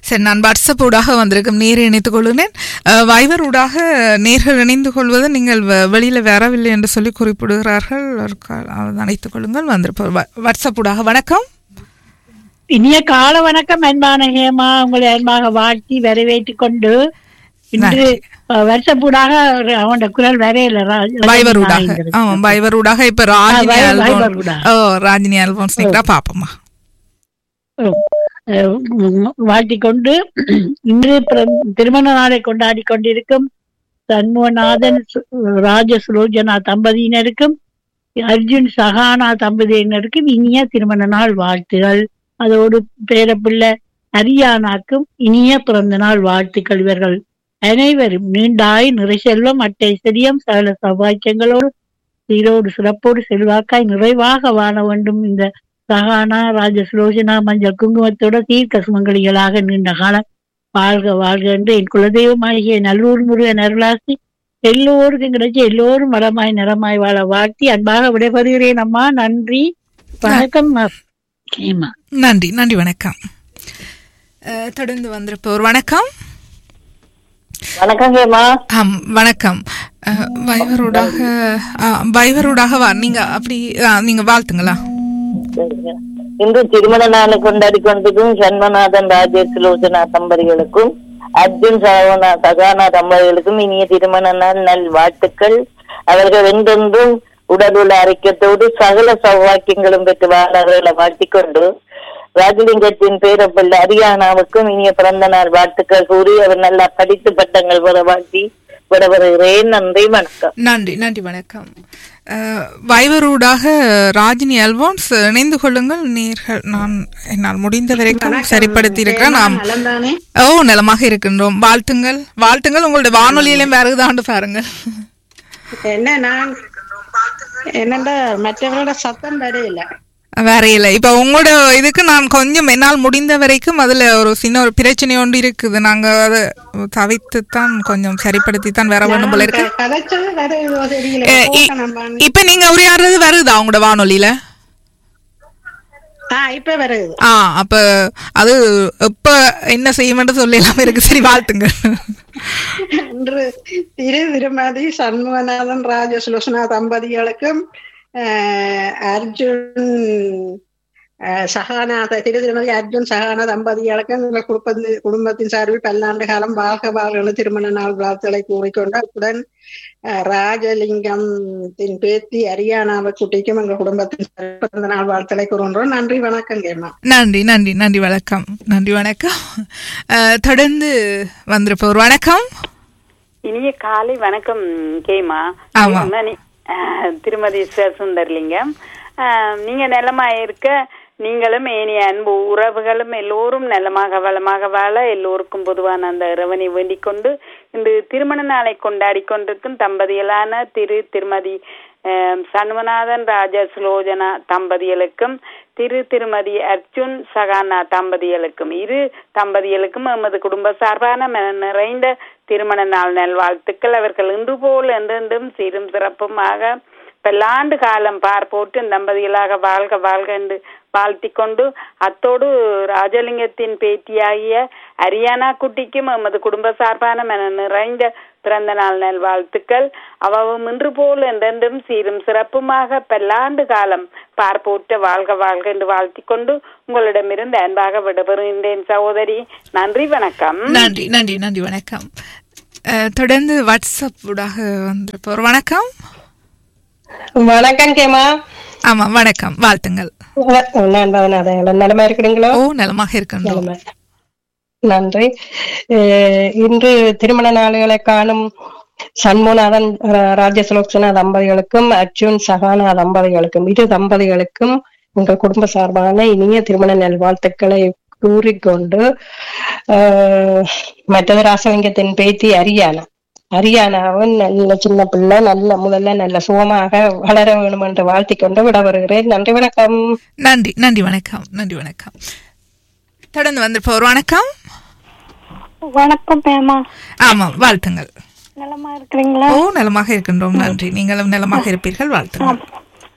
சரி நான் வாட்ஸ்அப் ஊடாக வந்திருக்கும் நேரை இணைத்துக் கொள்கிறேன் அஹ், வைவர் ஊடாக நேர்கள் இணைந்து கொள்வது நீங்கள் வ- வெளியில வரவில்லை என்று சொல்லி குறிப்பிடுகிறார்கள் ஒரு கால் அதை அணைத்துக் கொள்ளுங்கள் வந்திருப்போம் வ- வாட்ஸ்அப் ஊடாக வணக்கம் இனிய கால வணக்கம் அன்பான ஹேமா உங்களை அன்பாக வாழ்த்தி வரவேற்றுக் கொண்டு இன்று அஹ், வருஷப்பூடாக ஒரு அவனோட குரல் வரையில வைவர் ஊடாக ஆமாம் வைவர் ஊடாக இப்ப ராஜினி வை- ஆல்போன் வைவர் ஊடாக. ஓ ராஜினி ஆல்போன்ஸ் நீங்களா பாப்போமா வாழ்த்திக் கொண்டு இன்று பிற- திருமண நாளை கொண்டாடி கொண்டிருக்கும் சண்முகநாதன் சு- ராஜ சுலோஜனா தம்பதியினருக்கும் அர்ஜுன் சஹானா தம்பதியினருக்கும் இனிய திருமண நாள் வாழ்த்துகள் அதோடு பேரப்பிள்ளை ஹரியானாக்கும் இனிய பிறந்த நாள் வாழ்த்துக்கள் இவர்கள் அனைவரும் நீண்டாய் நிறை செல்வம் அட்டை செடியம் சகல சௌபாக்கியங்களோடு சீரோடு சிறப்போடு செல்வாக்காய் நிறைவாக வாழ வேண்டும் இந்த சகானா ராஜ சுலோசனா மஞ்சள் குங்குமத்தோட தீர்க்க சுமங்கலிகளாக நீண்ட காலம் வாழ்க வாழ்க என்று என் குலதெய்வமாகிய நல்லூர் முருகன் அருளாசி எல்லோருக்கும் கிடைச்சி எல்லோரும் மரமாய் நிறமாய் வாழ வாழ்த்தி அன்பாக விடைபெறுகிறேன் அம்மா நன்றி வணக்கம் ஹேமா நன்றி நன்றி வணக்கம் அஹ், தொடர்ந்து வந்திருப்போர் வணக்கம் வணக்கம் ஹேமா ஆம் வணக்கம் அஹ், வைவரூடாக ஆ, வைவரூடாக வா நீங்க அப்படி ஆ, நீங்க வாழ்த்துங்களா இன்று திருமண நாளை கொண்டாடி கொண்டிருக்கும் சண்மநாதன் ராஜேஷ் சுலோசனா தம்பதிகளுக்கும் அர்ஜுன் சகோனா சகானா தம்பதிகளுக்கும் இனிய திருமண நாள் நல் வாழ்த்துக்கள் அவர்கள் என்றென்றும் உடலுள்ள அறிக்கத்தோடு சகல சௌவாக்கியங்களும் பெற்று வாழவர்களை வாழ்த்திக் கொண்டு ராஜலிங்கத்தின் பேரப்பிள்ளை ஹரியானாவுக்கும் இனிய பிறந்த நாள் வாழ்த்துக்கள் கூறி அவர் நல்லா படித்து பட்டங்கள் பெற வாழ்த்தி விடவருகிறேன் நன்றி வணக்கம் நன்றி நன்றி வணக்கம் அஹ், வைவரூடாக ராஜினி அல்போன்ஸ் இணைந்து கொள்ளுங்கள் நீர்கள் நான் என்னால் முடிந்த வரைக்கும் சரிப்படுத்தி இருக்கிறேன் நாம் நலம்தானே ஓ நலமாக இருக்கின்றோம் வாழ்த்துங்கள் வாழ்த்துங்கள் உங்களுடைய வானொலியிலும் வருகுதாண்டு பாருங்க என்ன நான் என்னண்டா மற்றவர்களோட சத்தம் வரையில வேற இல்லை இப்ப உங்களோட இதுக்கு நான் கொஞ்சம் என்னால் முடிந்த வரைக்கும் அதுல ஒரு சின்ன ஒரு பிரச்சனை ஒன்று இருக்குது நாங்க அதை தவிர்த்து தான் கொஞ்சம் சரிப்படுத்தி தான் வர வேண்டும் போல இருக்கு கதைச்சது வரையுதோ தெரியல அஹ், இ- போட்ட நம்ம இப்ப நீங்க உரையாடுறது வருதா உங்களோட வானொலியில ஆ இப்ப வருது ஆ அப்ப அது எப்ப என்ன செய்யுமென்று சொல்லலாம் இருக்கு சரி வாழ்த்துங்க இன்று திரு திருமதி சண்முகநாதன் ராஜசுலோசனா தம்பதிகளுக்கும் அஹ், அர்ஜுன் அஹ், சகாநாத திரு திருமதி அர்ஜுன் சகானா தம்பதிகளுக்கும் இந்த குடும்பத்தின் குடும்பத்தின் சார்பில் பல்லாண்டு காலம் வாழ்க வாழ்க திருமண நாள் வாழ்த்துக்களை கூறிக்கொண்டு அத்துடன் அஹ், ராஜலிங்கத்தின் பேத்தி அரியானாவை குட்டிக்கும் எங்கள் குடும்பத்தின் சார்பில் பிறந்த நாள் வாழ்த்துக்களை கூறுகின்றோம் நன்றி வணக்கம் கேமா நன்றி நன்றி நன்றி வணக்கம் நன்றி வணக்கம் அஹ், தொடர்ந்து வந்திருப்போர் வணக்கம் இனிய காலை வணக்கம் கேமா ஆமா. மணி- அஹ், திருமதி ச- சுந்தர்லிங்கம் அஹ், நீங்க நலமா இருக்க நீங்களும் ஏனைய அன்பு உறவுகளும் எல்லோரும் நலமாக வளமாக வாழ எல்லோருக்கும் பொதுவான அந்த இறைவனை வேண்டிக் கொண்டு இன்று திருமண நாளை கொண்டாடி கொண்டிருக்கும் தம்பதிகளான திரு திருமதி அஹ், சண்முகநாதன் ராஜா சுலோஜனா தம்பதிகளுக்கும் திரு திருமதி அர்ஜுன் சகானா தம்பதிகளுக்கும் இரு தம்பதிகளுக்கும் எமது குடும்ப சார்பான மன நிறைந்த திருமண நாள் நல்வாழ்த்துக்கள் அவர்கள் இன்று போல் என்றென்றும் சீரும் சிறப்புமாக பல்லாண்டு காலம் பார் போட்டு தம்பதிகளாக வாழ்க வாழ்க என்று வாழ்த்தி கொண்டு அத்தோடு ராஜலிங்கத்தின் பேத்தியாகிய அரியானா குட்டிக்கும் எமது குடும்ப சார்பான மன நிறைந்த பிறந்த நாள் நல் வாழ்த்துக்கள் அவவும் இன்று போல் என்றென்றும் சீரும் சிறப்புமாக பல்லாண்டு காலம் பார் போற்ற வாழ்க வாழ்க என்று வாழ்த்தி கொண்டு உங்களிடமிருந்து அன்பாக விடைபெறுகின்றேன் சகோதரி நன்றி வணக்கம் நன்றி நன்றி நன்றி வணக்கம் அஹ், தொடர்ந்து வாட்ஸ்அப் ஊடாக வந்திருப்போர் வணக்கம் வணக்கம் கேமா ஆமா வணக்கம் வாழ்த்துங்கள் நான் பவனாதன் நலமா இருக்கிறீங்களோ ஓ நலமாக இருக்கின்றோம் நலமா. நன்றி அஹ் இன்று திருமண நாளுகளை காணும் சண்முகநாதன் ரா- ராஜசுலோச்சனா தம்பதிகளுக்கும் அர்ஜுன் சகானா தம்பதிகளுக்கும் இரு தம்பதிகளுக்கும் உங்கள் குடும்ப சார்பான இனிய திருமண நல்வாழ்த்துக்களை கூறிக்கொண்டு அஹ் மற்றது ராசலிங்கத்தின் பேத்தி அரியானா அரியானாவும் நல்ல சின்ன பிள்ளை நல்ல முதல்ல நல்ல சுகமாக வளர வேணும் என்று வாழ்த்திக் கொண்டு விட வருகிறேன் நன்றி வணக்கம் நன்றி நன்றி வணக்கம் நன்றி வணக்கம் தொடர்ந்து வந்திருப்போர் வணக்கம் வணக்கம் பேமா ஆமாம் வாழ்த்துங்கள் நலமா இருக்கிறீங்களா ஓ நலமாக இருக்கின்றோம் நன்றி நீங்களும் நலமாக இருப்பீர்கள் வாழ்த்துங்கள்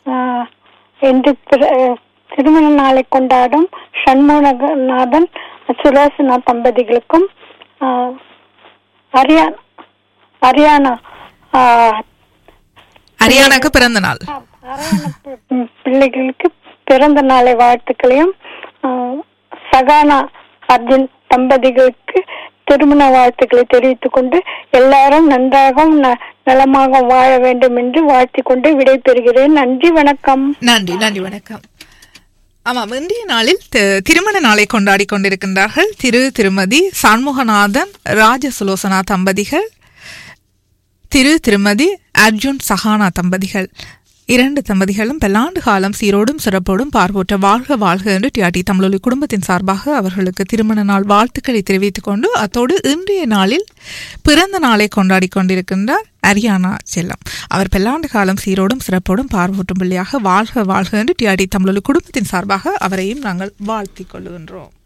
ஆஹ் இன்று திரு- திருமண நாளை கொண்டாடும் சண்முகநாதன் சுலோசனா தம்பதிகளுக்கும் ஆஹ், ஹரியானா ஹரியானா ஆஹ், ஹரியானாக்கு பிறந்த நாள் ஹரியானா பி- பிள்ளைகளுக்கு பிறந்த நாளை வாழ்த்துக்களையும் ஆஹ், சகானா அர்ஜுன் தம்பதிகளுக்கு திருமண வாழ்த்துக்களை தெரிவித்துக் கொண்டு எல்லாரும் நன்றாகவும் ந- நலமாக வாழ வேண்டும் என்று வாழ்த்திக் கொண்டு விடைபெறுகிறேன் நன்றி வணக்கம் நன்றி நன்றி வணக்கம் ஆமாம் இன்றைய நாளில் தி- திருமண நாளை கொண்டாடி கொண்டிருக்கின்றார்கள் திரு திருமதி சண்முகநாதன் ராஜசுலோசனா தம்பதிகள் திரு திருமதி அர்ஜுன் சஹானா தம்பதிகள் இரண்டு தம்பதிகளும் பல்லாண்டு காலம் சீரோடும் சிறப்போடும் பார்வோற்ற வாழ்க வாழ்க என்று டிஆர்டி தமிழொலி குடும்பத்தின் சார்பாக அவர்களுக்கு திருமண நாள் வாழ்த்துக்களை தெரிவித்துக் கொண்டு அத்தோடு இன்றைய நாளில் பிறந்த நாளை கொண்டாடி கொண்டிருக்கின்றார் அரியானா செல்லம் அவர் பல்லாண்டு காலம் சீரோடும் சிறப்போடும் பார்வோட்டும் பிள்ளையாக வாழ்க வாழ்க என்று டிஆர்டி தமிழொலி குடும்பத்தின் சார்பாக அவரையும் நாங்கள் வாழ்த்திக் கொள்கின்றோம்